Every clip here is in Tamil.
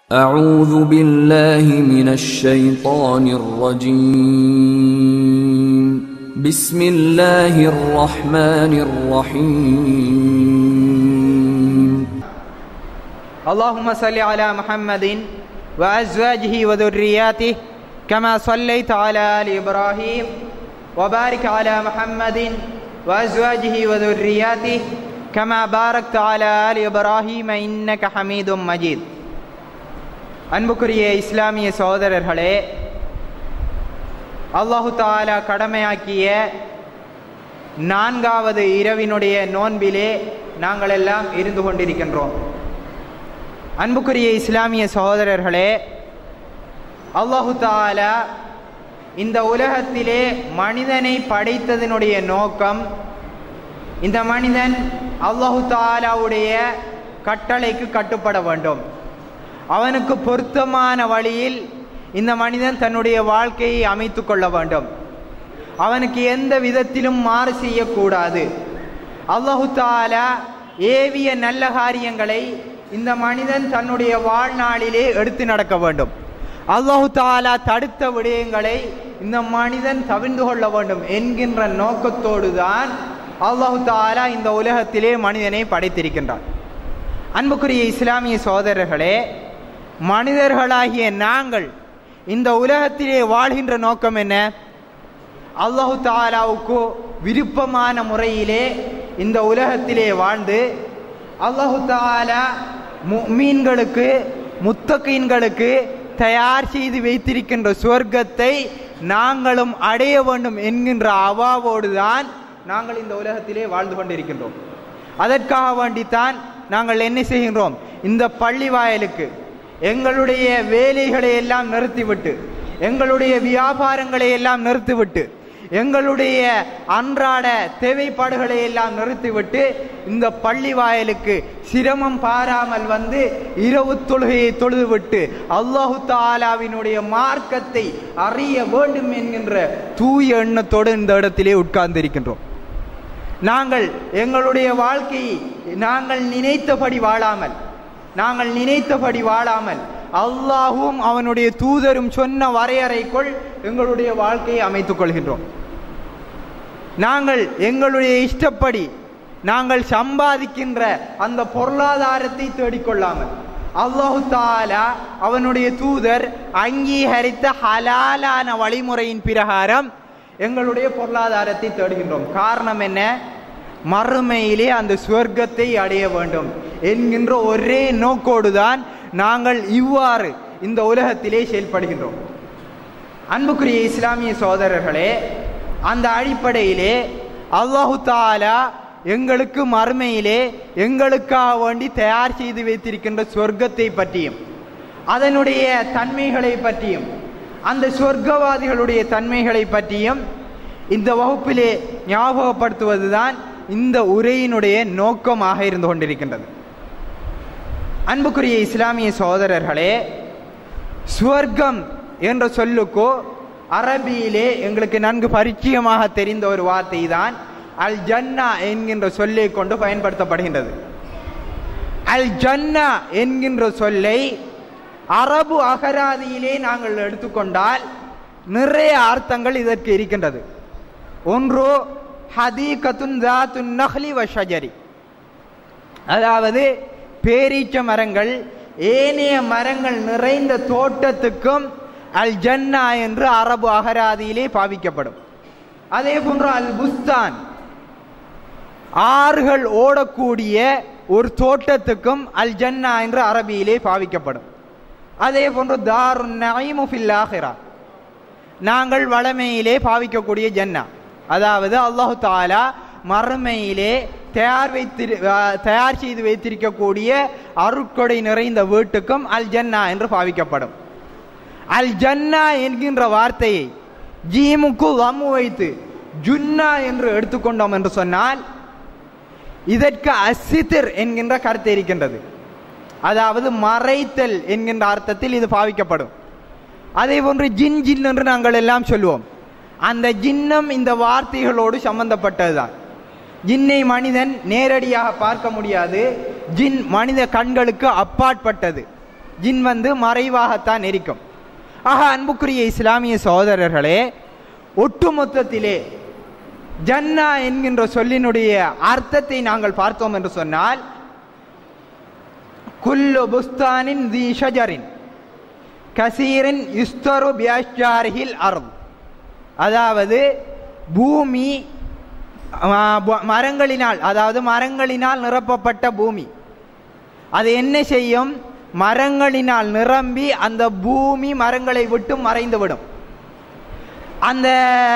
أعوذ بالله من الشيطان الرجيم بسم الله الرحمن الرحيم اللهم صل على محمد وأزواجه وذرياته كما صليت على آل إبراهيم وبارك على محمد وأزواجه وذرياته كما باركت على آل إبراهيم إنك حميد مجيد அன்புக்குரிய இஸ்லாமிய சகோதரர்களே அல்லாஹு தாலா கடமையாக்கிய நான்காவது இரவினுடைய நோன்பிலே நாங்கள் எல்லாம் இருந்து கொண்டிருக்கின்றோம் அன்புக்குரிய இஸ்லாமிய சகோதரர்களே அல்லாஹு தாலா இந்த உலகத்திலே மனிதனை படைத்ததனுடைய நோக்கம் இந்த மனிதன் அல்லாஹு தாலாவுடைய கட்டளைக்கு கட்டுப்பட வேண்டும் அவனுக்கு பொருத்தமான வழியில் இந்த மனிதன் தன்னுடைய வாழ்க்கையை அமைத்து கொள்ள வேண்டும் அவனுக்கு எந்த விதத்திலும் மாறு செய்யக்கூடாது அல்லாஹு தாலா ஏவிய நல்ல காரியங்களை இந்த மனிதன் தன்னுடைய வாழ்நாளிலே எடுத்து நடக்க வேண்டும் அல்லாஹு தாலா தடுத்த விடயங்களை இந்த மனிதன் தவிர்ந்து கொள்ள வேண்டும் என்கின்ற நோக்கத்தோடு தான் அல்லாஹு தாலா இந்த உலகத்திலே மனிதனை படைத்திருக்கின்றான் அன்புக்குரிய இஸ்லாமிய சோதரர்களே மனிதர்களாகிய நாங்கள் இந்த உலகத்திலே வாழ்கின்ற நோக்கம் என்ன அல்லாஹு தாலாவுக்கு விருப்பமான முறையிலே இந்த உலகத்திலே வாழ்ந்து அல்லாஹு தாலா மீன்களுக்கு முத்தகீன்களுக்கு தயார் செய்து வைத்திருக்கின்ற சுவர்க்கத்தை நாங்களும் அடைய வேண்டும் என்கின்ற அவாவோடு தான் நாங்கள் இந்த உலகத்திலே வாழ்ந்து கொண்டிருக்கின்றோம் அதற்காக வேண்டித்தான் நாங்கள் என்ன செய்கின்றோம் இந்த பள்ளி வாயலுக்கு எங்களுடைய வேலைகளை எல்லாம் நிறுத்திவிட்டு எங்களுடைய வியாபாரங்களை எல்லாம் நிறுத்திவிட்டு எங்களுடைய அன்றாட தேவைப்பாடுகளை எல்லாம் நிறுத்திவிட்டு இந்த பள்ளி வாயலுக்கு சிரமம் பாராமல் வந்து இரவு தொழுகையை தொழுதுவிட்டு அல்லாஹு தாலாவினுடைய மார்க்கத்தை அறிய வேண்டும் என்கின்ற தூய எண்ணத்தோடு இந்த இடத்திலே உட்கார்ந்திருக்கின்றோம் நாங்கள் எங்களுடைய வாழ்க்கையை நாங்கள் நினைத்தபடி வாழாமல் நாங்கள் நினைத்தபடி வாழாமல் அல்லாஹும் அவனுடைய தூதரும் சொன்ன வரையறைக்குள் எங்களுடைய வாழ்க்கையை அமைத்துக் கொள்கின்றோம் நாங்கள் எங்களுடைய இஷ்டப்படி நாங்கள் சம்பாதிக்கின்ற அந்த பொருளாதாரத்தை தேடிக்கொள்ளாமல் அல்லாஹு தாலா அவனுடைய தூதர் அங்கீகரித்த ஹலாலான வழிமுறையின் பிரகாரம் எங்களுடைய பொருளாதாரத்தை தேடுகின்றோம் காரணம் என்ன மறுமையிலே அந்த சுவர்க்கத்தை அடைய வேண்டும் என்கின்ற ஒரே நோக்கோடு தான் நாங்கள் இவ்வாறு இந்த உலகத்திலே செயல்படுகின்றோம் அன்புக்குரிய இஸ்லாமிய சோதரர்களே அந்த அடிப்படையிலே அல்லாஹு தாலா எங்களுக்கு மறுமையிலே எங்களுக்காக வேண்டி தயார் செய்து வைத்திருக்கின்ற சொர்க்கத்தை பற்றியும் அதனுடைய தன்மைகளை பற்றியும் அந்த சொர்க்கவாதிகளுடைய தன்மைகளை பற்றியும் இந்த வகுப்பிலே ஞாபகப்படுத்துவதுதான் இந்த உரையினுடைய நோக்கமாக இருந்து கொண்டிருக்கின்றது அன்புக்குரிய இஸ்லாமிய சகோதரர்களே சுவர்க்கம் என்ற சொல்லுக்கோ அரபியிலே எங்களுக்கு நன்கு பரிச்சயமாக தெரிந்த ஒரு வார்த்தை தான் அல் ஜன்னா என்கின்ற சொல்லை கொண்டு பயன்படுத்தப்படுகின்றது அல் ஜன்னா என்கின்ற சொல்லை அரபு அகராதியிலே நாங்கள் எடுத்துக்கொண்டால் நிறைய அர்த்தங்கள் இதற்கு இருக்கின்றது ஒன்று ஹதீகத்துன் தாத்துன் நஹ்லி வஷஜரி அதாவது பேரீச்ச மரங்கள் ஏனைய மரங்கள் நிறைந்த தோட்டத்துக்கும் அல் ஜன்னா என்று அரபு அகராதியிலே பாவிக்கப்படும் அதே போன்று அல் புஸ்தான் ஆறுகள் ஓடக்கூடிய ஒரு தோட்டத்துக்கும் அல் ஜன்னா என்று அரபியிலே பாவிக்கப்படும் அதே போன்று தாரு நைமுஃபில்லாஹிரா நாங்கள் வளமையிலே பாவிக்கக்கூடிய ஜன்னா அதாவது அல்லாஹு தாலா மறுமையிலே தயார் வைத்து தயார் செய்து வைத்திருக்கக்கூடிய அருட்கொடை நிறைந்த வீட்டுக்கும் அல் ஜன்னா என்று பாவிக்கப்படும் அல் ஜன்னா என்கின்ற வார்த்தையை ஜீமுக்கு வம்மு வைத்து ஜுன்னா என்று எடுத்துக்கொண்டோம் என்று சொன்னால் இதற்கு அசித்திர் என்கின்ற கருத்து இருக்கின்றது அதாவது மறைத்தல் என்கின்ற அர்த்தத்தில் இது பாவிக்கப்படும் அதே போன்று ஜின் ஜின் என்று நாங்கள் எல்லாம் சொல்லுவோம் அந்த ஜின்னம் இந்த வார்த்தைகளோடு சம்பந்தப்பட்டதுதான் ஜின்னை மனிதன் நேரடியாக பார்க்க முடியாது ஜின் மனித கண்களுக்கு அப்பாற்பட்டது ஜின் வந்து மறைவாகத்தான் இருக்கும் ஆக அன்புக்குரிய இஸ்லாமிய சகோதரர்களே ஒட்டுமொத்தத்திலே ஜன்னா என்கின்ற சொல்லினுடைய அர்த்தத்தை நாங்கள் பார்த்தோம் என்று சொன்னால் குல்லு புஸ்தானின் தி ஷஜரின் கசீரின் யுஸ்தரு பியாஷாரிஹில் அர்த் அதாவது பூமி ஆ, பு- மரங்களினால் அதாவது மரங்களினால் நிரப்பப்பட்ட பூமி அது என்ன செய்யும் மரங்களினால் நிரம்பி அந்த பூமி மரங்களை விட்டு மறைந்துவிடும் அந்த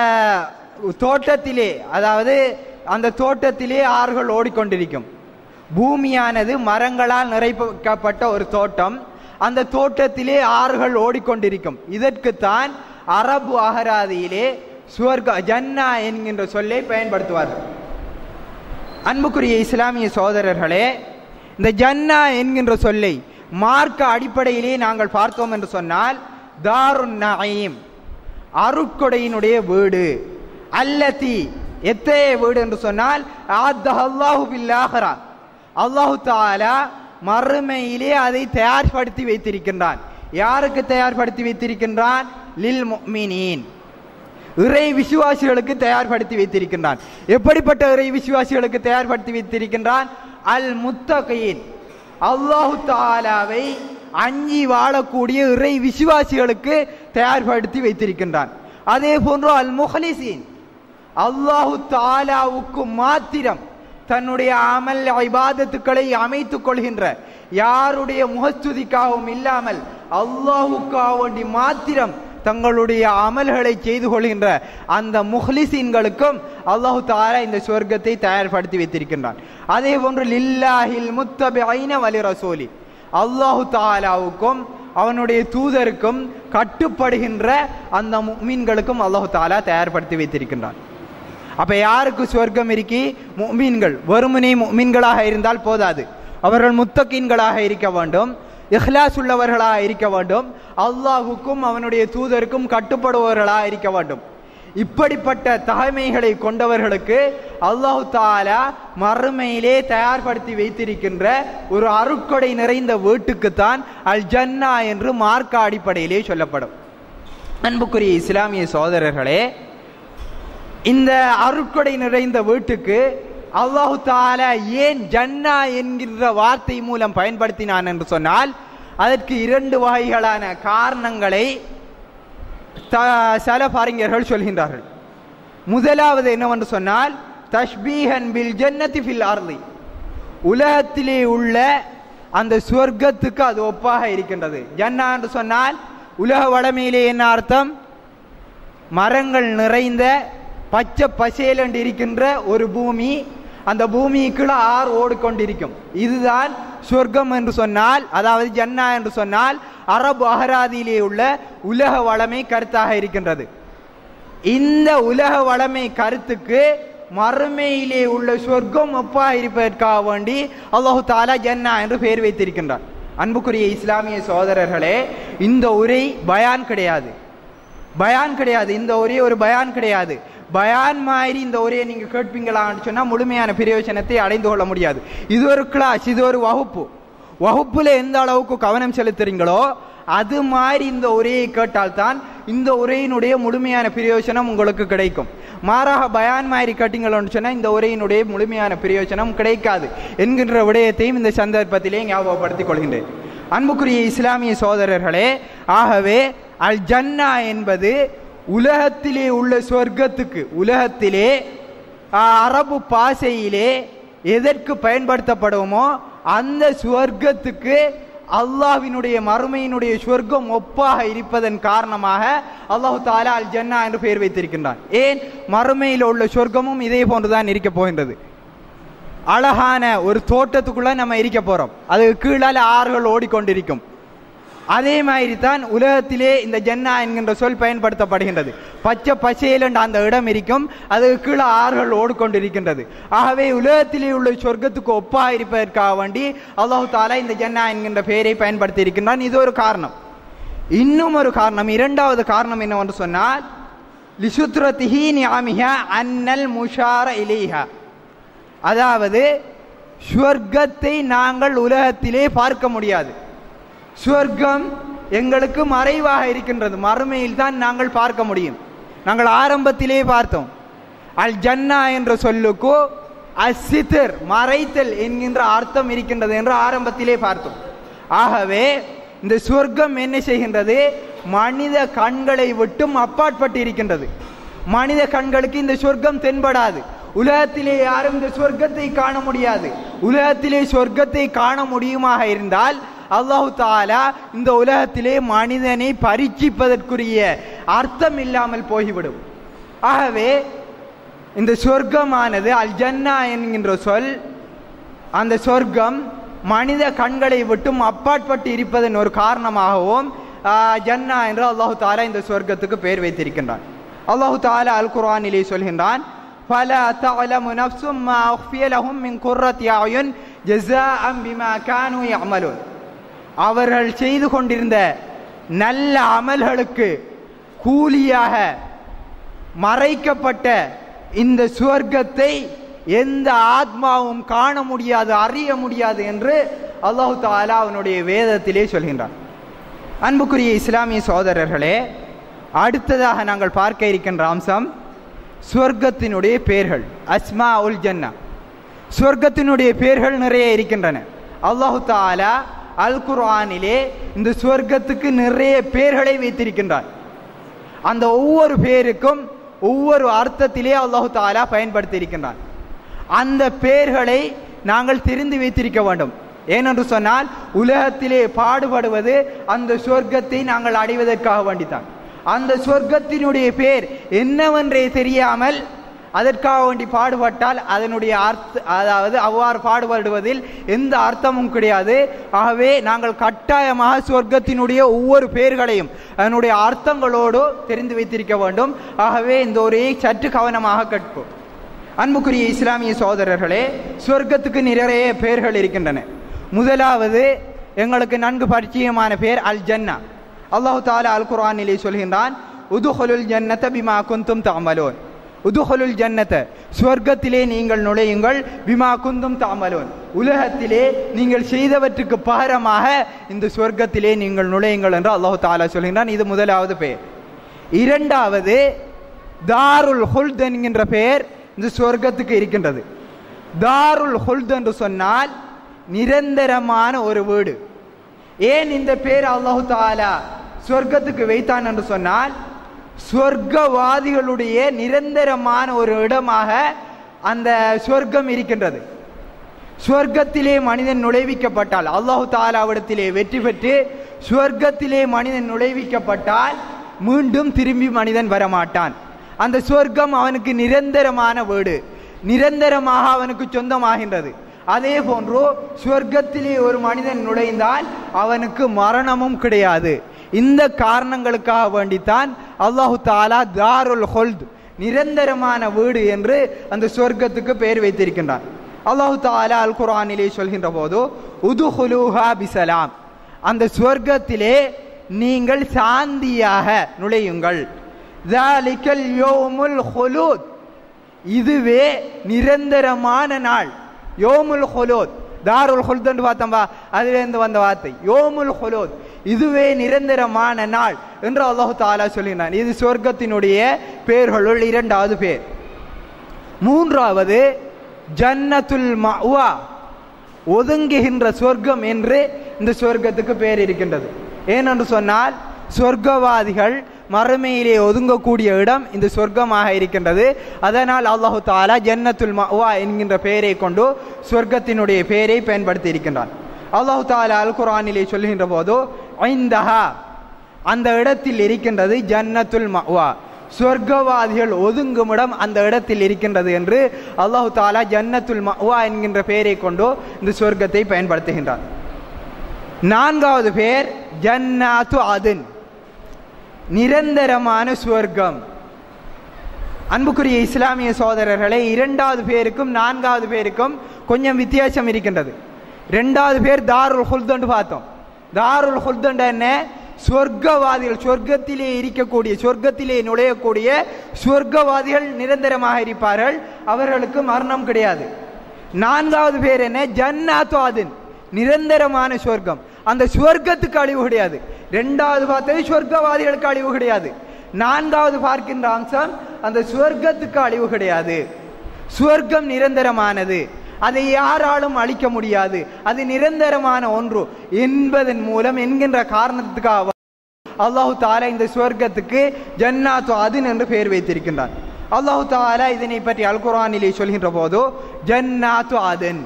தோட்டத்திலே அதாவது அந்த தோட்டத்திலே ஆறுகள் ஓடிக்கொண்டிருக்கும் பூமியானது மரங்களால் நிறைக்கப்பட்ட ஒரு தோட்டம் அந்த தோட்டத்திலே ஆறுகள் ஓடிக்கொண்டிருக்கும் இதற்குத்தான் அரபு அகராதியிலே சுவர்க ஜன்னா என்கின்ற சொல்லை பயன்படுத்துவார்கள் அன்புக்குரிய இஸ்லாமிய சகோதரர்களே இந்த ஜன்னா என்கின்ற சொல்லை மார்க்க அடிப்படையிலே நாங்கள் பார்த்தோம் என்று சொன்னால் தாருன் நயீம் அருட்கொடையினுடைய வீடு அல்லதி எத்தகைய வீடு என்று சொன்னால் அல்லாஹு பில்லாஹரா அல்லாஹு தாலா மறுமையிலே அதை தயார்படுத்தி வைத்திருக்கின்றான் யாருக்கு தயார்படுத்தி வைத்திருக்கின்றான் லில் முஃமினீன் இறை விசுவாசிகளுக்கு தயார்படுத்தி வைத்திருக்கின்றான் எப்படிப்பட்ட இறை விசுவாசிகளுக்கு தயார்படுத்தி வைத்திருக்கின்றான் அல் முத்தகையின் அல்லாஹு தாலாவை அஞ்சி வாழக்கூடிய இறை விசுவாசிகளுக்கு தயார்படுத்தி வைத்திருக்கின்றான் அதே போன்று அல் முஹலிசீன் அல்லாஹு தாலாவுக்கு மாத்திரம் தன்னுடைய அமல் இபாதத்துக்களை அமைத்துக் கொள்கின்ற யாருடைய முகஸ்துதிக்காகவும் இல்லாமல் அல்லாஹுக்காக வேண்டி மாத்திரம் தங்களுடைய அமல்களை செய்து கொள்கின்ற அந்த முஹ்லிசீன்களுக்கும் அல்லாஹு தாலா இந்த சொர்க்கத்தை தயார்படுத்தி வைத்திருக்கின்றான் அதே போன்று லில்லாஹில் முத்தபிஐன வலி ரசூலி அல்லாஹு தாலாவுக்கும் அவனுடைய தூதருக்கும் கட்டுப்படுகின்ற அந்த முக்மீன்களுக்கும் அல்லாஹு தாலா தயார்படுத்தி வைத்திருக்கின்றான் அப்ப யாருக்கு சொர்க்கம் இருக்கி முக்மீன்கள் வெறுமனே முக்மீன்களாக இருந்தால் போதாது அவர்கள் முத்தகீன்களாக இருக்க வேண்டும் இஹ்லாஸ் உள்ளவர்களாக இருக்க வேண்டும் அல்லாஹுக்கும் அவனுடைய தூதருக்கும் கட்டுப்படுபவர்களாக இருக்க வேண்டும் இப்படிப்பட்ட தகைமைகளை கொண்டவர்களுக்கு அல்லாஹு தாலா மறுமையிலே தயார்படுத்தி வைத்திருக்கின்ற ஒரு அருட்கொடை நிறைந்த வீட்டுக்குத்தான் அல் ஜன்னா என்று மார்க்க அடிப்படையிலே சொல்லப்படும் அன்புக்குரிய இஸ்லாமிய சோதரர்களே இந்த அருட்கொடை நிறைந்த வீட்டுக்கு அல்லாஹு தாலா ஏன் ஜன்னா என்கின்ற வார்த்தை மூலம் பயன்படுத்தினான் என்று சொன்னால் அதற்கு இரண்டு வகைகளான காரணங்களை த- சலஃப் அறிஞர்கள் சொல்கின்றார்கள் முதலாவது என்னவென்று சொன்னால் தஷ்பீஹன் பில் ஜன்னதி ஃபில் அர்லி உலகத்திலே உள்ள அந்த சொர்க்கத்துக்கு அது ஒப்பாக இருக்கின்றது ஜன்னா என்று சொன்னால் உலக வளமையிலே என்ன அர்த்தம் மரங்கள் நிறைந்த பச்சை பசேலண்டு இருக்கின்ற ஒரு பூமி அந்த பூமிக்குள்ள ஆறு ஓடிக்கொண்டிருக்கும் இதுதான் சொர்க்கம் என்று சொன்னால் அதாவது ஜன்னா என்று சொன்னால் அரபு அகராதியிலே உள்ள உலக வளமை கருத்தாக இருக்கின்றது இந்த உலக வளமை கருத்துக்கு மறுமையிலே உள்ள சொர்க்கம் ஒப்பா இருப்பதற்காக வேண்டி அல்லாஹு தாலா ஜன்னா என்று பெயர் வைத்திருக்கின்றார் அன்புக்குரிய இஸ்லாமிய சகோதரர்களே இந்த உரை பயான் கிடையாது பயான் கிடையாது இந்த ஒரே ஒரு பயான் கிடையாது பயான் மாதிரி இந்த ஒரே நீங்க கேட்பீங்களான்னு சொன்னா முழுமையான பிரயோஜனத்தை அடைந்து கொள்ள முடியாது இது ஒரு கிளாஸ் இது ஒரு வகுப்பு வகுப்புல எந்த அளவுக்கு கவனம் செலுத்துறீங்களோ அது மாதிரி இந்த உரையை கேட்டால்தான் இந்த உரையினுடைய முழுமையான பிரயோஜனம் உங்களுக்கு கிடைக்கும் மாறாக பயான் மாதிரி கேட்டீங்களோன்னு சொன்னா இந்த உரையினுடைய முழுமையான பிரயோஜனம் கிடைக்காது என்கின்ற விடயத்தையும் இந்த சந்தர்ப்பத்திலே ஞாபகப்படுத்திக் கொள்கின்றேன் அன்புக்குரிய இஸ்லாமிய சோதரர்களே ஆகவே அல் ஜன்னா என்பது உலகத்திலே உள்ள சொர்க்கத்துக்கு உலகத்திலே ஆ, அரபு பாசையிலே எதற்கு பயன்படுத்தப்படுமோ அந்த சுவர்க்கத்துக்கு அல்லாஹ்வினுடைய மறுமையினுடைய சொர்க்கம் ஒப்பாக இருப்பதன் காரணமாக அல்லாஹு தாலா அல் ஜன்னா என்று பெயர் வைத்திருக்கின்றான் ஏன் மறுமையில் உள்ள சொர்க்கமும் இதே போன்றுதான் இருக்க போகின்றது அழகான ஒரு தோட்டத்துக்குள்ள நம்ம இருக்க போறோம் அது கீழால ஆறுகள் ஓடிக்கொண்டிருக்கும் அதே மாதிரி தான் உலகத்திலே இந்த ஜன்னா என்கின்ற சொல் பயன்படுத்தப்படுகின்றது பச்சை பசேலண்ட் அந்த இடம் இருக்கும் அது கீழே ஆறுகள் ஓடிக்கொண்டிருக்கின்றது ஆகவே உலகத்திலே உள்ள சொர்க்கத்துக்கு ஒப்பா இருப்பதற்காக வேண்டி அல்லாஹு தாலா இந்த ஜன்னா என்கின்ற பெயரை பயன்படுத்தி இருக்கின்றான் இது ஒரு காரணம் இன்னும் ஒரு காரணம் இரண்டாவது காரணம் என்னவென்று சொன்னால் லிசுத்ரதிஹி நியாமிஹ அன்னல் முஷார இலேஹா அதாவது சொர்க்கத்தை நாங்கள் உலகத்திலே பார்க்க முடியாது சுவர்க்கம் எங்களுக்கு மறைவாக இருக்கின்றது மறுமையில் தான் நாங்கள் பார்க்க முடியும் நாங்கள் ஆரம்பத்திலே பார்த்தோம் அல் ஜன்னா என்ற சொல்லுக்கு அசித்தர் மறைத்தல் என்கின்ற அர்த்தம் இருக்கின்றது என்று ஆரம்பத்திலே பார்த்தோம் ஆகவே இந்த சொர்க்கம் என்ன செய்கின்றது மனித கண்களை விட்டும் அப்பாற்பட்டு இருக்கின்றது மனித கண்களுக்கு இந்த சொர்க்கம் தென்படாது உலகத்திலே யாரும் இந்த சொர்க்கத்தை காண முடியாது உலகத்திலே சொர்க்கத்தை காண முடியுமாக இருந்தால் அல்லாஹு தாலா இந்த உலகத்திலே மனிதனை பரீட்சிப்பதற்குரிய அர்த்தம் இல்லாமல் போய்விடும் ஆகவே இந்த சொர்க்கமானது அல் ஜன்னா என்கின்ற சொல் அந்த சொர்க்கம் மனித கண்களை விட்டும் அப்பாற்பட்டு இருப்பதன் ஒரு காரணமாகவும் ஆஹ், ஜன்னா என்று அல்லாஹு தாலா இந்த சொர்க்கத்துக்கு பெயர் வைத்திருக்கின்றான் அல்லாஹு தாலா அல் குர்ஆனிலே சொல்கின்றான் فلا تعلم نفس ما أخفي لهم من قرة أعين جزاء بما كانوا يعملون அவர்கள் செய்து கொண்டிருந்த நல்ல அமல்களுக்கு கூலியாக மறைக்கப்பட்ட இந்த சுவர்க்கத்தை எந்த ஆத்மாவும் காண முடியாது அறிய முடியாது என்று அல்லாஹு தாலா அவனுடைய வேதத்திலே சொல்கின்றான் அன்புக்குரிய இஸ்லாமிய சகோதரர்களே அடுத்ததாக நாங்கள் பார்க்க இருக்கின்ற அம்சம் சுவர்க்கத்தினுடைய பெயர்கள் அஸ்மா உல் ஜன்னா சுவர்க்கத்தினுடைய பெயர்கள் நிறைய இருக்கின்றன அல்லாஹு தாலா அல் குர்ஆனிலே இந்த சுவர்க்கத்துக்கு நிறைய பெயர்களை வைத்திருக்கின்றான் அந்த ஒவ்வொரு பேருக்கும் ஒவ்வொரு அர்த்தத்திலே அல்லாஹு தாலா பயன்படுத்தி இருக்கின்றான் அந்த பெயர்களை நாங்கள் தெரிந்து வைத்திருக்க வேண்டும் ஏனென்று சொன்னால் உலகத்திலே பாடுபடுவது அந்த சொர்க்கத்தை நாங்கள் அடைவதற்காக வேண்டித்தான் அந்த சொர்க்கத்தினுடைய பேர் என்னவென்றே தெரியாமல் அதற்காக வேண்டி பாடுபட்டால் அதனுடைய அர்த்த அதாவது அவ்வாறு பாடுபடுவதில் எந்த அர்த்தமும் கிடையாது ஆகவே நாங்கள் கட்டாயமாக சொர்க்கத்தினுடைய ஒவ்வொரு பெயர்களையும் அதனுடைய அர்த்தங்களோடு தெரிந்து வைத்திருக்க வேண்டும் ஆகவே இந்த உரையை சற்று கவனமாக கற்போம் அன்புக்குரிய இஸ்லாமிய சகோதரர்களே சொர்க்கத்துக்கு நிறைய பெயர்கள் இருக்கின்றன முதலாவது எங்களுக்கு நன்கு பரிச்சயமான பெயர் அல் ஜன்னா அல்லாஹு தாலா அல் குர்ஆனிலே சொல்கின்றான் உதுஹுலுல் ஜன்னத பிமா குந்தும் தஅமலூன் உதுஹுலுல் ஜன்னத சொர்க்கத்திலே நீங்கள் நுழையுங்கள் பிமா குந்தும் தஅமலூன் உலகத்திலே நீங்கள் செய்தவற்றுக்கு பகரமாக இந்த சொர்க்கத்திலே நீங்கள் நுழையுங்கள் என்று அல்லாஹு தாலா சொல்கின்றான் இது முதலாவது பெயர் இரண்டாவது தாருல் ஹுல்த் என்கின்ற பெயர் இந்த சொர்க்கத்துக்கு இருக்கின்றது தாருல் ஹுல்த் என்று சொன்னால் நிரந்தரமான ஒரு வீடு ஏன் இந்த பேர் அல்லாஹு தாலா சொர்க்கத்துக்கு வைத்தான் என்று சொன்னால் சொர்க்கவாதிகளுடைய நிரந்தரமான ஒரு இடமாக அந்த சொர்க்கம் இருக்கின்றது சொர்க்கத்திலே மனிதன் நுழைவிக்கப்பட்டால் அல்லாஹு தாலாவிடத்திலே வெற்றி பெற்று சொர்க்கத்திலே மனிதன் நுழைவிக்கப்பட்டால் மீண்டும் திரும்பி மனிதன் வரமாட்டான் அந்த சொர்க்கம் அவனுக்கு நிரந்தரமான வீடு நிரந்தரமாக அவனுக்கு சொந்தமாகின்றது அதே போன்று சொர்க்கத்திலே ஒரு மனிதன் நுழைந்தால் அவனுக்கு மரணமும் கிடையாது இந்த காரணங்களுக்காக வேண்டித்தான் அல்லாஹு தாலா தாருல் ஹொல்த் நிரந்தரமான வீடு என்று அந்த சொர்க்கத்துக்கு பெயர் வைத்திருக்கின்றான் அல்லாஹு தாலா அல் குர்ஆனிலே சொல்கின்ற போது உதுஹுலூஹா பிசலாம் அந்த சொர்க்கத்திலே நீங்கள் சாந்தியாக நுழையுங்கள் ذَلِكَ الْيَوْمُ الْخُلُودُ இதுவே நிரந்தரமான நாள் யோமுல் ஹொலோத் தாருல் ஹுல்தன்னு பார்த்தோம்பா அதிலிருந்து வந்த வார்த்தை யோமுல் ஹொலோத் இதுவே நிரந்தரமான நாள் என்று அல்லாஹு தாலா சொல்லினான் இது சொர்க்கத்தினுடைய பெயர்களுள் இரண்டாவது பேர் மூன்றாவது ஜன்னத்துல் மஅவா ஒதுங்குகின்ற சொர்க்கம் என்று இந்த சொர்க்கத்துக்கு பெயர் இருக்கின்றது ஏனென்று சொன்னால் சொர்க்கவாதிகள் மறுமையிலே ஒதுங்கக்கூடிய இடம் இந்த சொர்க்கமாக இருக்கின்றது அதனால் அல்லாஹு தாலா ஜன்னத்துல் மஅவா என்கின்ற பெயரை கொண்டு சொர்க்கத்தினுடைய பெயரை பயன்படுத்தி இருக்கின்றான் அல்லாஹு தாலா அல் குர்ஆனிலே சொல்கின்ற போது ஐந்தஹா அந்த இடத்தில் இருக்கின்றது ஜன்னத்துல் மஅவா சொர்க்கவாதிகள் ஒதுங்கும் இடம் அந்த இடத்தில் இருக்கின்றது என்று அல்லாஹு தாலா ஜன்னத்துல் மஅவா என்கின்ற பெயரை கொண்டு இந்த சொர்க்கத்தை பயன்படுத்துகின்றார் நான்காவது பெயர் ஜன்னாத்து அதின் நிரந்தரமான சுவர்க்கம் அன்புக்குரிய இஸ்லாமிய சோதரர்களை இரண்டாவது பேருக்கும் நான்காவது பேருக்கும் கொஞ்சம் வித்தியாசம் இருக்கின்றது ரெண்டாவது பேர் தாருல் ஹுல்தண்டு பார்த்தோம் தாருல் ஹுல்தண்டு என்ன சொர்க்கவாதிகள் சொர்க்கத்திலே இருக்கக்கூடிய சொர்க்கத்திலே நுழையக்கூடிய சொர்க்கவாதிகள் நிரந்தரமாக இருப்பார்கள் அவர்களுக்கு மரணம் கிடையாது நான்காவது பேர் என்ன ஜன்னாத்து அதின் நிரந்தரமான சொர்க்கம் அந்த சுவர்க்கத்துக்கு அழிவு கிடையாது ரெண்டாவது பார்த்தது சுவர்க்கவாதிகளுக்கு அழிவு கிடையாது நான்காவது பார்க்கின்ற அம்சம் அந்த சுவர்க்கத்துக்கு அழிவு கிடையாது சுவர்க்கம் நிரந்தரமானது அதை யாராலும் அழிக்க முடியாது அது நிரந்தரமான ஒன்று என்பதன் மூலம் என்கின்ற காரணத்துக்காக அல்லாஹு தாலா இந்த சுவர்க்கத்துக்கு ஜன்னாத்து அதின் என்று பெயர் வைத்திருக்கின்றான் அல்லாஹு தாலா இதனை பற்றி அல் குரானிலே சொல்கின்ற போதோ ஜன்னாத்து அதன்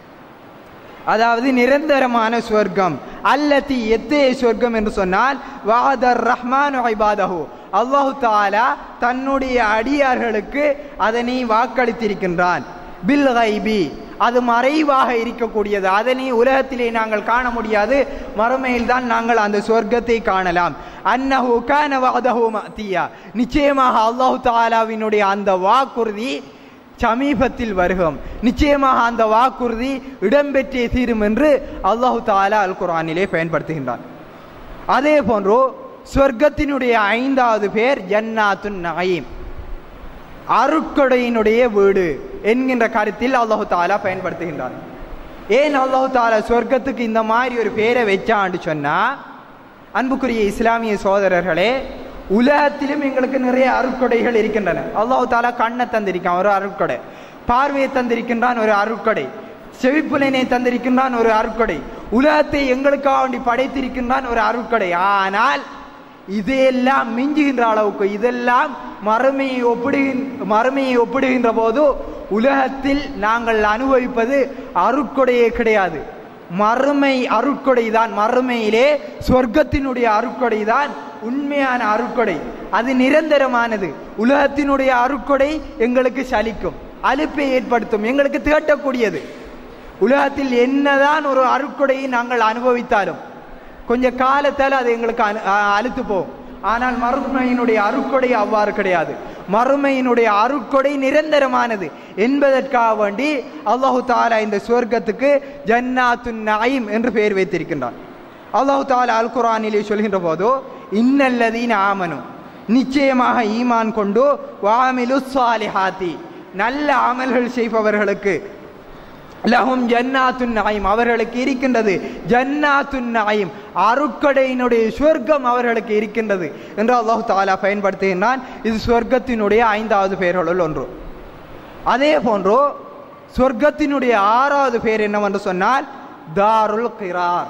அதாவது நிரந்தரமான சுவர்க்கம் அல்லத்தி எத்தே சொர்க்கம் என்று சொன்னால் வாதர் ரஹ்மான் ஐபாதஹு அல்லாஹு தாலா தன்னுடைய அடியார்களுக்கு அதனை வாக்களித்திருக்கின்றான் பில் கைபி அது மறைவாக இருக்கக்கூடியது அதனை உலகத்திலே நாங்கள் காண முடியாது மறுமையில் தான் நாங்கள் அந்த சொர்க்கத்தை காணலாம் அன்னஹு கான வஅதஹு மஅதியா நிச்சயமாக அல்லாஹு தாலாவினுடைய அந்த வாக்குறுதி சமீபத்தில் வருகும் நிச்சயமாக அந்த வாக்குறுதி இடம்பெற்றே தீரும் என்று அல்லாஹு தாலா அல் குரானிலே பயன்படுத்துகின்றான் அதே போன்று சொர்க்கத்தினுடைய ஐந்தாவது பேர் ஜன்னாத்துன் நயீம் அருட்கொடையினுடைய வீடு என்கின்ற கருத்தில் அல்லாஹு தாலா பயன்படுத்துகின்றான் ஏன் அல்லாஹு தாலா சொர்க்கத்துக்கு இந்த மாதிரி ஒரு பேரை வச்சான்னு சொன்னா அன்புக்குரிய இஸ்லாமிய சோதரர்களே உலகத்திலும் எங்களுக்கு நிறைய அருட்கொடைகள் இருக்கின்றன அல்லாஹு தாலா கண்ணை தந்திருக்கான் ஒரு அருட்கொடை பார்வையை தந்திருக்கின்றான் ஒரு அருட்கொடை செவிப்புலனை தந்திருக்கின்றான் ஒரு அருட்கொடை உலகத்தை எங்களுக்காக வேண்டி படைத்திருக்கின்றான் ஒரு அருட்கொடை ஆனால் இதையெல்லாம் மிஞ்சுகின்ற அளவுக்கு இதெல்லாம் மறுமையை ஒப்பிடுகின் மறுமையை ஒப்பிடுகின்ற போது உலகத்தில் நாங்கள் அனுபவிப்பது அருட்கொடையே கிடையாது மறுமை அருட்கொடை தான் மறுமையிலே சொர்க்கத்தினுடைய அருட்கொடை தான் உண்மையான அருட்கொடை அது நிரந்தரமானது உலகத்தினுடைய அருட்கொடை எங்களுக்கு சலிக்கும் அலுப்பை ஏற்படுத்தும் எங்களுக்கு திகட்டக்கூடியது உலகத்தில் என்னதான் ஒரு அருட்கொடையை நாங்கள் அனுபவித்தாலும் கொஞ்ச காலத்தால் அது எங்களுக்கு அனு- அ- அலுத்து போகும் ஆனால் மறுமையினுடைய அருட்கொடை அவ்வாறு கிடையாது மறுமையினுடைய அருட்கொடை நிரந்தரமானது என்பதற்காக வேண்டி அல்லாஹு தாலா இந்த சுவர்க்கத்துக்கு ஜன்னாத்துன் நயீம் என்று பெயர் வைத்திருக்கின்றான் அல்லாஹு தாலா அல் குரானிலே சொல்கின்ற போதோ இன்னல்லதீன ஆமனு நிச்சயமாக ஈமான் கொண்டு வாமிலு சாலிஹாத்தி நல்ல அமல்கள் செய்பவர்களுக்கு லஹும் ஜன்னாத்துன் நயீம் அவர்களுக்கு இருக்கின்றது ஜன்னாத்துன் நயீம் அருட்கடையினுடைய சொர்க்கம் அவர்களுக்கு இருக்கின்றது என்று அல்லாஹு தாலா பயன்படுத்துகின்றான் இது சொர்க்கத்தினுடைய ஐந்தாவது பெயர்களுள் ஒன்று அதே போன்று சொர்க்கத்தினுடைய ஆறாவது பெயர் என்னவென்று சொன்னால் தாருல் கிரார்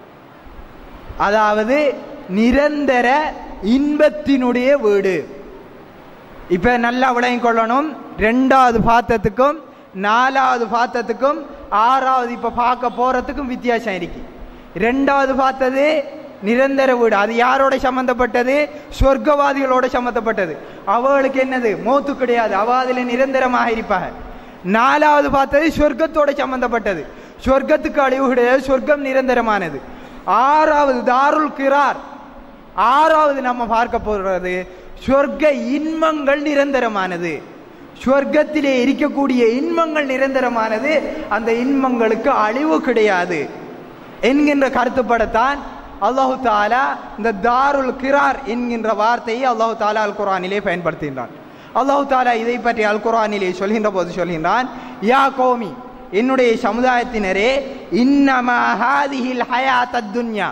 அதாவது நிரந்தர இன்பத்தினுடைய வீடு இப்ப நல்லா விளங்கிக் கொள்ளணும் ரெண்டாவது பாத்தத்துக்கும் நாலாவது பாத்தத்துக்கும் ஆறாவது இப்ப பார்க்க போறதுக்கும் வித்தியாசம் இருக்கு ரெண்டாவது பார்த்தது நிரந்தர வீடு அது யாரோட சம்பந்தப்பட்டது சொர்க்கவாதிகளோட சம்பந்தப்பட்டது அவளுக்கு என்னது மோத்து கிடையாது அவ அதுல நிரந்தரமாக இருப்பாங்க நாலாவது பார்த்தது சொர்க்கத்தோட சம்பந்தப்பட்டது சொர்க்கத்துக்கு அழிவு கிடையாது சொர்க்கம் நிரந்தரமானது ஆறாவது தாருல் கிரார் ஆறாவது நம்ம பார்க்க போறது சொர்க்க இன்பங்கள் நிரந்தரமானது சொர்க்கத்திலே இருக்கக்கூடிய இன்பங்கள் நிரந்தரமானது அந்த இன்பங்களுக்கு அழிவு கிடையாது என்கின்ற கருத்துப்படத்தான் அல்லாஹு தாலா இந்த தாருல் கிரார் என்கின்ற வார்த்தையை அல்லாஹு தாலா அல் குரானிலே பயன்படுத்துகின்றான் அல்லாஹு தாலா இதை பற்றி அல் குரானிலே சொல்கின்ற போது சொல்கின்றான் யா கோமி என்னுடைய சமுதாயத்தினரே இன்னமா ஹாதிஹில் ஹயாத்தத் துன்யா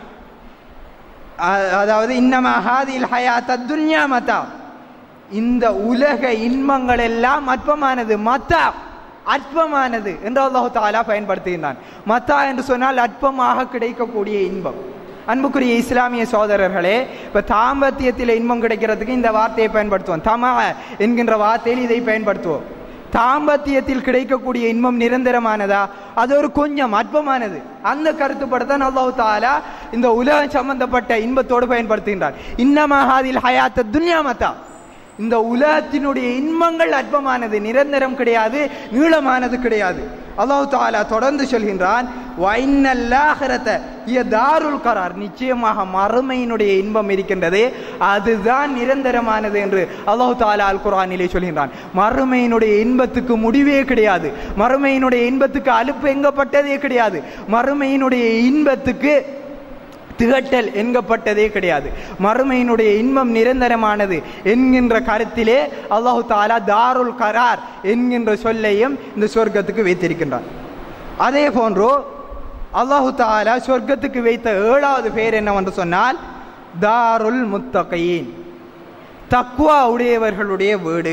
அ- அதாவது இன்னமா ஹாதில் ஹயாத் துன்யா மதா இந்த உலக இன்பங்கள் எல்லாம் அற்பமானது மத்தா அற்பமானது என்று அல்லாஹு தாலா பயன்படுத்துகின்றான் மத்தா என்று சொன்னால் அற்பமாக கிடைக்கக்கூடிய இன்பம் அன்புக்குரிய இஸ்லாமிய சோதரர்களே இப்ப தாம்பத்தியத்தில் இன்பம் கிடைக்கிறதுக்கு இந்த வார்த்தையை பயன்படுத்துவோம் தமா என்கின்ற வார்த்தையில் இதை பயன்படுத்துவோம் தாம்பத்தியத்தில் கிடைக்கக்கூடிய இன்பம் நிரந்தரமானதா அது ஒரு கொஞ்சம் அற்பமானது அந்த கருத்துப்படத்தான் அல்லாஹு தாலா இந்த உலகம் சம்பந்தப்பட்ட இன்பத்தோடு பயன்படுத்துகின்றார் இன்னமஹாதில் ஹயாத்த துன்யா மத்தா இந்த உலகத்தினுடைய இன்பங்கள் அற்பமானது நிரந்தரம் கிடையாது நீளமானது கிடையாது அல்லாஹ் தாலா தொடர்ந்து சொல்கின்றான் வைனல்லாஹிரத இய தாருல் கரார் நிச்சயமாக மறுமையினுடைய இன்பம் இருக்கின்றது அதுதான் நிரந்தரமானது என்று அல்லாஹ் தாலா அல் குரானிலே சொல்கின்றான் மறுமையினுடைய இன்பத்துக்கு முடிவே கிடையாது மறுமையினுடைய இன்பத்துக்கு அலுப்பு எங்கப்பட்டதே கிடையாது மறுமையினுடைய இன்பத்துக்கு திகட்டல் என்கப்பட்டதே கிடையாது மறுமையினுடைய இன்பம் நிரந்தரமானது என்கின்ற கருத்திலே அல்லாஹு தாலா தாருல் கரார் என்கின்ற சொல்லையும் இந்த சொர்க்கத்துக்கு வைத்திருக்கின்றான் அதே போன்று அல்லாஹு தாலா சொர்க்கத்துக்கு வைத்த ஏழாவது பேர் என்னவென்று சொன்னால் தாருல் முத்தகையின் தக்குவா உடையவர்களுடைய வீடு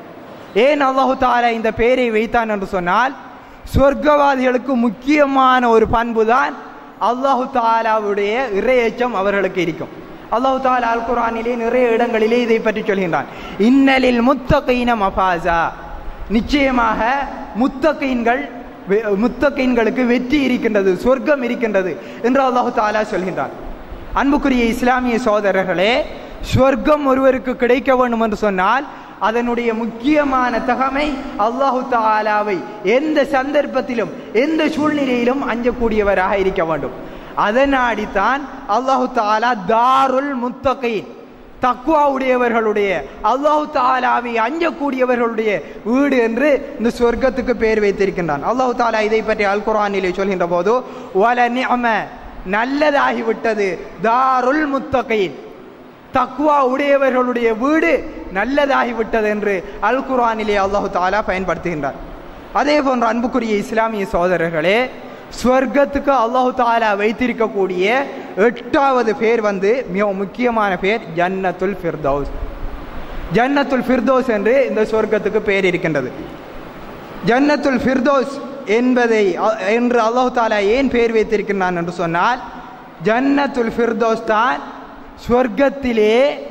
ஏன் அல்லாஹு தாலா இந்த பெயரை வைத்தான் என்று சொன்னால் சொர்க்கவாதிகளுக்கு முக்கியமான ஒரு பண்பு தான் அல்லாஹு தாலாவுடைய இறையச்சம் அவர்களுக்கு இருக்கும் அல்லாஹு தாலா அல் குரானிலே நிறைய இடங்களிலே இதை பற்றி சொல்கின்றான் இன்னலில் முத்தகைன மஃபாசா நிச்சயமாக முத்தகைன்கள் முத்தகைன்களுக்கு வெற்றி இருக்கின்றது சொர்க்கம் இருக்கின்றது என்று அல்லாஹு தாலா சொல்கின்றான் அன்புக்குரிய இஸ்லாமிய சோதரர்களே சொர்க்கம் ஒருவருக்கு கிடைக்க வேண்டும் என்று சொன்னால் அதனுடைய முக்கியமான தகமை அல்லாஹு தாலாவை எந்த சந்தர்ப்பத்திலும் எந்த சூழ்நிலையிலும் அஞ்சக்கூடியவராக இருக்க வேண்டும் அதனாடித்தான் அல்லாஹு தாலா தாருல் முத்தகைன் தக்குவா உடையவர்களுடைய அல்லாஹு தாலாவை அஞ்சக்கூடியவர்களுடைய வீடு என்று இந்த சொர்க்கத்துக்கு பேர் வைத்திருக்கின்றான் அல்லாஹு தாலா இதை பற்றி அல் குரானிலே சொல்கின்ற போது வல நிஅம நல்லதாகிவிட்டது தாருல் முத்தகைன் தக்குவா உடையவர்களுடைய வீடு நல்லதாகிவிட்டது என்று அல் குரானிலே அல்லாஹு தாலா பயன்படுத்துகின்றார் அதே போன்ற அன்புக்குரிய இஸ்லாமிய சோதரர்களே ஸ்வர்க்கத்துக்கு அல்லாஹு தாலா வைத்திருக்கக்கூடிய எட்டாவது பேர் வந்து மிக முக்கியமான பேர் ஜன்னத்துல் ஃபிர்தௌஸ் ஜன்னத்துல் ஃபிர்தோஸ் என்று இந்த சொர்க்கத்துக்கு பேர் இருக்கின்றது ஜன்னத்துல் ஃபிர்தோஸ் என்பதை என்று அல்லாஹு தாலா ஏன் பேர் வைத்திருக்கின்றான் என்று சொன்னால் ஜன்னத்துல் ஃபிர்தோஸ் தான் சொர்க்கத்திலே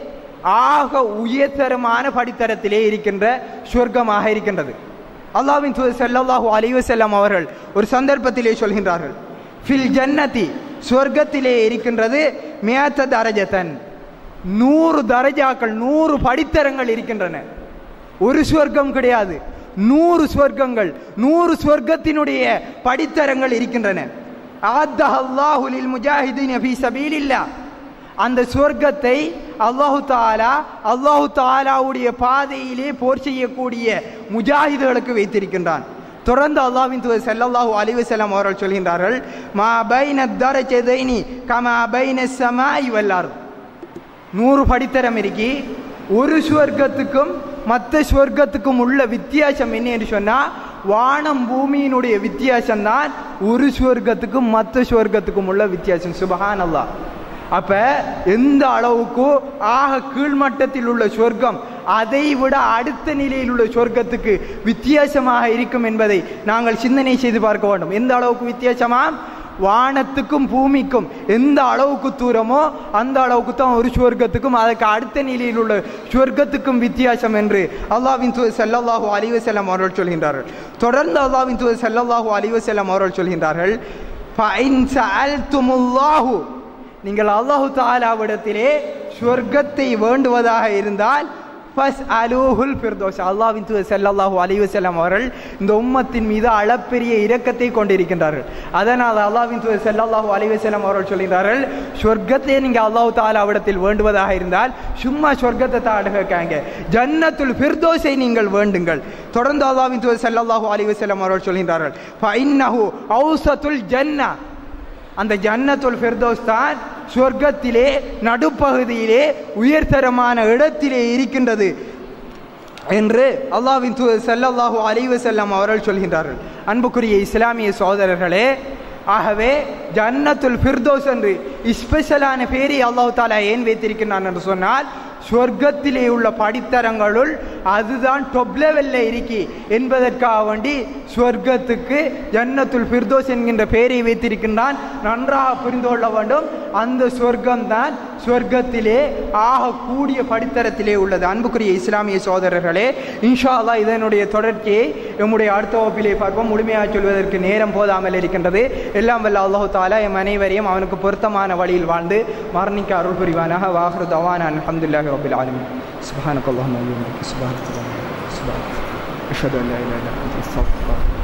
ஆக உயர்தரமான படித்தரத்திலே இருக்கின்ற சொர்க்கமாக இருக்கின்றது அல்லாவின் தூதர் ஸல்லல்லாஹு அலைஹி வஸல்லம் அவர்கள் ஒரு சந்தர்ப்பத்திலே சொல்கின்றார்கள் ஃபில் ஜன்னதி சொர்க்கத்திலே இருக்கின்றது மியாத்த தரஜத்தன் நூறு தரஜாக்கள் நூறு படித்தரங்கள் இருக்கின்றன ஒரு சொர்க்கம் கிடையாது நூறு சொர்க்கங்கள் நூறு சொர்க்கத்தினுடைய படித்தரங்கள் இருக்கின்றன ஆத்தஹல்லாஹு லில் முஜாஹிதீன ஃபீ சபீலில்லாஹ் அந்த சொர்க்கத்தை அல்லாஹு தாலா அல்லாஹு தாலாவுடைய பாதையிலே போர் செய்யக்கூடிய முஜாஹிதுகளுக்கு வைத்திருக்கின்றான் தொடர்ந்து அல்லாஹ்வின் தூதர் ஸல்லல்லாஹு அலைஹி வஸல்லம் அவர்கள் சொல்கின்றார்கள் மா பைன தரஜதைனி கமா பைன ஸமாஇ வல் அர்த் நூறு படித்தரம் இருக்கி ஒரு சுவர்க்கத்துக்கும் மற்ற சுவர்க்கத்துக்கும் உள்ள வித்தியாசம் என்ன என்று சொன்னால் வானம் பூமியினுடைய வித்தியாசம் தான் ஒரு சுவர்க்கத்துக்கும் மற்ற சுவர்க்கத்துக்கும் உள்ள வித்தியாசம் சுபஹான் அல்லாஹ் அப்ப எந்த அளவுக்கு ஆக கீழ்மட்டத்தில் உள்ள சொர்க்கம் அதை விட அடுத்த நிலையில் உள்ள சொர்க்கத்துக்கு வித்தியாசமாக இருக்கும் என்பதை நாங்கள் சிந்தனை செய்து பார்க்க வேண்டும் எந்த அளவுக்கு வித்தியாசமா வானத்துக்கும் பூமிக்கும் எந்த அளவுக்கு தூரமோ அந்த அளவுக்கு தான் ஒரு சுவர்க்கத்துக்கும் அதற்கு அடுத்த நிலையில் உள்ள சுவர்க்கத்துக்கும் வித்தியாசம் என்று அல்லாவின் தூதர் ஸல்லல்லாஹு அலைஹி வஸல்லம் அவர்கள் சொல்கின்றார்கள் தொடர்ந்து அல்லாவின் தூதர் ஸல்லல்லாஹு அலைஹி வஸல்லம் அவர்கள் சொல்கின்றார்கள் ஃபைன் சஅல்துமுல்லாஹு நீங்கள் அல்லாஹு தாலாவிடத்திலே சொர்க்கத்தை வேண்டுவதாக இருந்தால் ஃபஸ் அலூஹுல் ஃபிர்தோஸ் அல்லாஹ்வின் தூதர் ஸல்லல்லாஹு அலைஹி வஸல்லம் அவர்கள் இந்த உம்மத்தின் மீது அளப்பெரிய இரக்கத்தை கொண்டிருக்கின்றார்கள் அதனால் அல்லாஹ்வின் தூதர் ஸல்லல்லாஹு அலைஹி வஸல்லம் அவர்கள் சொல்கிறார்கள் சொர்க்கத்தை நீங்கள் அல்லாஹ் தாலாவிடத்தில் வேண்டுவதாக இருந்தால் சும்மா சொர்க்கத்தை தான் கேட்காங்க ஜன்னத்துல் ஃபிர்தோஸை நீங்கள் வேண்டுங்கள் தொடர்ந்து அல்லாஹ்வின் தூதர் ஸல்லல்லாஹு அலைஹி வஸல்லம் அவர்கள் சொல்கிறார்கள் ஃபஇன்னஹு அவுசத்துல் ஜன்னா அந்த ஜன்னத்துல் ஃபிர்தோஸ் தான் சொர்க்கத்திலே நடுப்பகுதியிலே உயர்தரமான இடத்திலே இருக்கின்றது என்று அல்லாவின் தூதர் ஸல்லல்லாஹு அலைஹி வஸல்லம் அவர்கள் சொல்கின்றார்கள் அன்புக்குரிய இஸ்லாமிய சகோதரர்களே ஆகவே ஜன்னத்துல் ஃபிர்தோஸ் என்று ஸ்பெஷலான பேரை அல்லாஹ் தாலா ஏன் வைத்திருக்கின்றான் என்று சொன்னால் சொர்க்கத்திலே உள்ள படித்தரங்களுள் அதுதான் டொப் லெவல்ல இருக்கி என்பதற்காக வேண்டி சொர்க்கத்துக்கு ஜன்னத்துல் ஃபிர்தோஸ் என்கின்ற பெயரை வைத்திருக்கின்றான் நன்றாக புரிந்து கொள்ள வேண்டும் அந்த சொர்க்கம் தான் சொர்க்கத்திலே ஆக கூடிய படித்தரத்திலே உள்ளது அன்புக்குரிய இஸ்லாமிய சோதரர்களே இன்ஷா அல்லாஹ் இதனுடைய தொடர்ச்சியை நம்முடைய அடுத்த வகுப்பிலே பார்ப்போம் முழுமையாக சொல்வதற்கு நேரம் போதாமல் இருக்கின்றது எல்லாம் வல்ல அல்லாஹு தாலா எம் அனைவரையும் அவனுக்கு பொருத்தமான வழியில் வாழ்ந்து மரணிக்க அருள் புரிவானாக வாஹரு தவான் அல்ஹம்துலில்லாஹி ரபில் ஆலமீன் சுப்ஹானக அல்லாஹும்ம வ பிஹம்திக சுப்ஹானக சுப்ஹானக அஷ்ஹது அன் லா இலாஹா இல்லா அன்த அஸ்தக்ஃபிருக்க